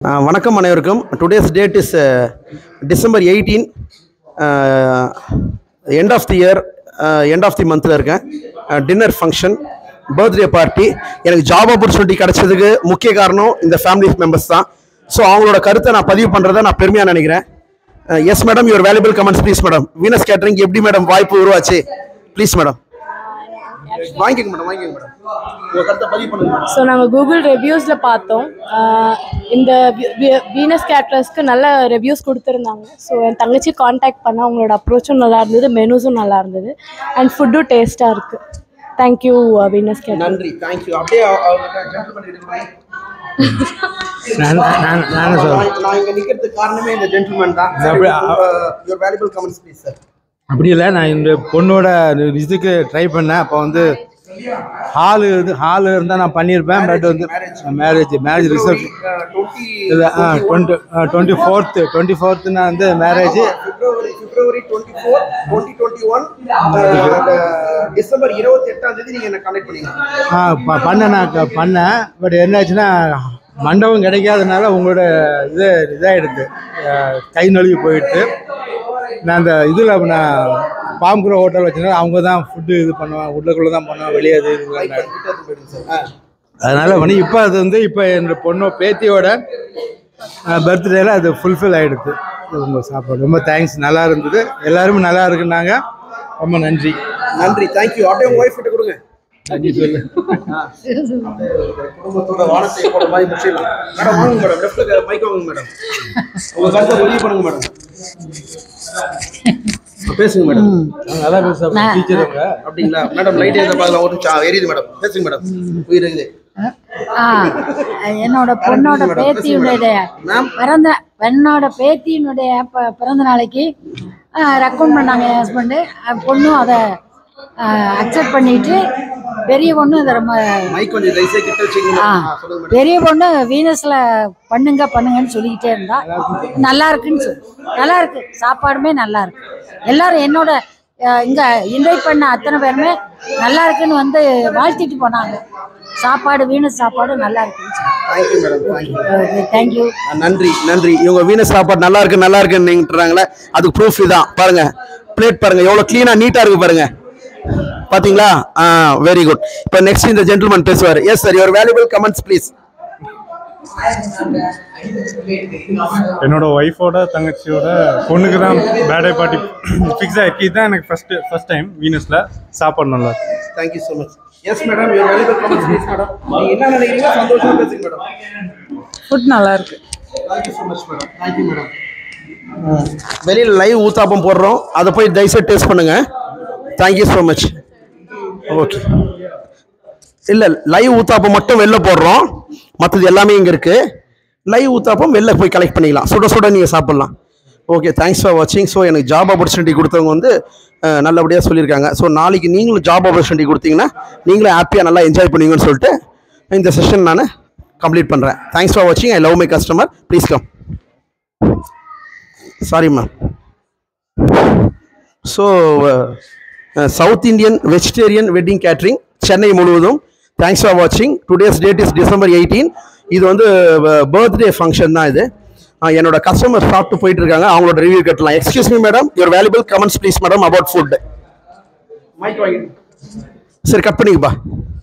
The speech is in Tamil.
Uh, வணக்கம் அனைவருக்கும் today's date is December eighteen end of the year end of the மந்தில் இருக்கேன் டின்னர் ஃபங்க்ஷன் பர்த்டே பார்ட்டி எனக்கு ஜாப் ஆப்பர்ச்சுனிட்டி கிடைச்சதுக்கு முக்கிய காரணம் இந்த ஃபேமிலி மெம்பர்ஸ் தான் ஸோ அவங்களோட கருத்தை நான் பதிவு பண்ணுறதை நான் பெருமையாக நினைக்கிறேன் yes madam your valuable comments please madam Venus catering எப்படி மேடம் வாய்ப்பு உருவாச்சு ப்ளீஸ் மேடம் வாங்கிக்கங்க மேடம் வாங்கிக்கங்க மேடம் உங்கள் கருத்தை பதிவு பண்ணுங்க மேடம் ஸோ நாங்கள் கூகுள் ரிவ்யூஸில் பார்த்தோம் ஆஹ் இந்த வீனஸ் கேட்ரஸ்க்கு நல்ல ரிவ்யூஸ் கொடுத்துருந்தாங்க ஸோ என் தங்கச்சி காண்டாக்ட் பண்ண அவங்களோட அப்ரோச்சும் நல்லா இருந்தது மெனூஸும் நல்லா இருந்தது அண்ட் ஃபுட்டும் டேஸ்ட்டாக இருக்குது தேங்க்யூ வீனஸ் கேட்ரஸ் நன்றி தேங்க்யூ அப்படியே அவ- அவர்கிட்ட gentleman இருக்குமா? நான் நான் நானே சொல்றேன் நான் நான் இங்க நிக்கிறதுக்கு காரணமே இந்த ஜென்டில்மேன் தான் அப்படி- your valuable comments please sir அப்படி இல்லை நான் இந்த பொண்ணோட இதுக்கு ட்ரை பண்ணேன் அப்போ வந்து ஹாலு இது ஹாலு இருந்தால் நான் பண்ணியிருப்பேன் பட் வந்து மேரேஜ் மேரேஜ் ரிசப்ஷன் டுவெண்ட்டி இது ஆ டுவெண்ட்டி டுவெண்ட்டி ஃபோர்த்து டுவெண்ட்டி ஃபோர்த்துனா வந்து marriage February February twenty four twenty twenty one December இருபத்தி எட்டாம் தேதி நீங்க என்ன கனெக்ட் பண்ணீங்க ஆ ப- பண்ணேன் நான் க- பண்ணேன் பட் என்னாச்சுன்னா மண்டபம் கிடைக்காதனால உங்களோட இது இதாகிடுது கை நழுவி போயிடுது நான் அந்த இதில் நான் பாம்புக்குற ஹோட்டல் வச்சுருந்தேன் அவங்க தான் ஃபுட்டு இது பண்ணுவேன் உள்ளுக்குள்ளே தான் பண்ணுவேன் வெளியே அது இது இல்லை. அதனால பண்ணி இப்போ அது வந்து இப்போ என்னோட பொண்ணு பேத்தியோட பர்த்டேல அது ஃபுல்ஃபில் ஆகிடுது ரொம்ப சாப்பாடு ரொம்ப தேங்க்ஸ் நல்லா இருந்தது எல்லாருமே நல்லா இருக்குன்னாங்க ரொம்ப நன்றி நன்றி தேங்க்யூ அப்படியே உங்க ஒய்ஃப் கிட்ட கொடுங்க நன்றி சொல்லு குடும்பத்தோட வானத்தை போட மாதிரி முடிச்சிடலாம் மேடம் வாங்க மேடம் லெஃப்ட்ல மைக் வாங்க மேடம் உங்க கருத்தை பதிவு பண்ணுங்க மேடம் பேசுங்க மேடம் நல்லா பேசுகிறேன் டீச்சர் அவங்க அப்படிங்களா மேடம் லைட் எதை பார்க்கலாம் ஒரு சா- எரியுது மேடம் பேசுங்க மேடம் உயிர் இருக்குது ஆ, என்னோட பொண்ணோட பேத்தியினுடைய மேம் பிறந்த பெண்ணோட பேத்தியினுடைய ப- பிறந்த நாளைக்கு ரெக்கமெண்ட் பண்ணாங்க என் ஹஸ்பண்டு பொண்ணும் அதை அக்செப்ட் பண்ணிட்டு பெரிய பொண்ணு அதை ரொம்ப மைக் கொஞ்சம் தயவுசெய்து கிட்ட வச்சுக்கோங்க ஆ ஆ, சொல்லுங்க மேடம் பெரிய பொண்ணு வீனஸ்ல பண்ணுங்க பண்ணுங்கன்னு சொல்லிக்கிட்டே இருந்தா நல்லா இருக்குன்னு சொல்லு நல்லா இருக்கு சாப்பாடுமே நல்லா இருக்கு எல்லாரும் என்னோட அஹ், இங்க இன்வைட் பண்ண அத்தனை பேருமே நல்லா இருக்குன்னு வந்து வாழ்த்திட்டு போனாங்க சாப்பாடு வீனஸ் சாப்பாடு நல்லா இருக்குன்னு தேங்க்யூ மேடம் தேங்க்யூ தேங்க்யூ நன்றி நன்றி இவங்க வீனஸ் சாப்பாடு நல்லா இருக்கு நல்லா இருக்குன்னுறாங்களே அதுக்கு ப்ரூஃப் இதான் பாருங்க பிளேட் பாருங்க எவ்வளவு கிளீனா நீட்டா இருக்கு பாருங்க பாத்தீங்களா ஆ வெரி குட் இப்போ நெக்ஸ்ட் இந்த ஜென்டில்மேன் பேசுவார் yes sir your valuable comments please என்னோட ஒய்ஃபோட தங்கச்சியோட பொண்ணுக்கு தான் பேர்டே பார்ட்டி ஃபிக்ஸ் ஆயிருக்கு இதுதான் எனக்கு ஃபர்ஸ்ட் ஃபர்ஸ்ட் டைம் வீனஸில் சாப்பாடு நல்லா இருக்கு thank you so much yes madam your valuable comments please madam நீங்க என்ன நினைக்கிறீங்களோ சந்தோஷமா பேசுங்க மேடம் ஃபுட் நல்லா இருக்கு thank you so much madam thank you madam வெளியில் லைவ் ஊத்தாப்பம் போடுறோம் அதை போய் தயவுசெய்து டேஸ்ட் பண்ணுங்க தேங்க்யூ ஸோ மச் ஓகே இல்லை லைவ் ஊத்தாப்பம் மட்டும் வெளில போடுறோம் மற்றது எல்லாமே இங்கே இருக்குது லைவ் ஊத்தாப்பம் வெளில போய் கலெக்ட் பண்ணிக்கலாம் சுட சுட நீங்கள் சாப்பிட்லாம் ஓகே தேங்க்ஸ் ஃபார் வாட்சிங் ஸோ எனக்கு ஜாப் ஆப்பர்ச்சுனிட்டி கொடுத்தவங்க வந்து அஹ், நல்லபடியாக சொல்லியிருக்காங்க ஸோ நாளைக்கு நீங்களும் ஜாப் ஆப்பர்ச்சுனிட்டி கொடுத்தீங்கன்னா நீங்களும் ஹாப்பியாக நல்லா என்ஜாய் பண்ணுவீங்கன்னு சொல்லிட்டு இந்த செஷன் நான் கம்ப்ளீட் பண்ணுறேன் தேங்க்ஸ் ஃபார் வாட்சிங் I love my customer please come sorry ma'am so South Indian vegetarian wedding catering Chennai முழுவதும் தேங்க்ஸ் ஃபார் வாட்சிங் today's date is December eighteen இது வந்து பர்த்டே ஃபங்க்ஷன் தான் இது அஹ், என்னோட கஸ்டமர் சாப்பிட்டு போயிட்டு இருக்காங்க அவங்களோட ரிவ்யூ கட்டலாம் excuse me madam your valuable comments please madam about food mike வாங்கி சரி கட் பண்ணிக்கப்பா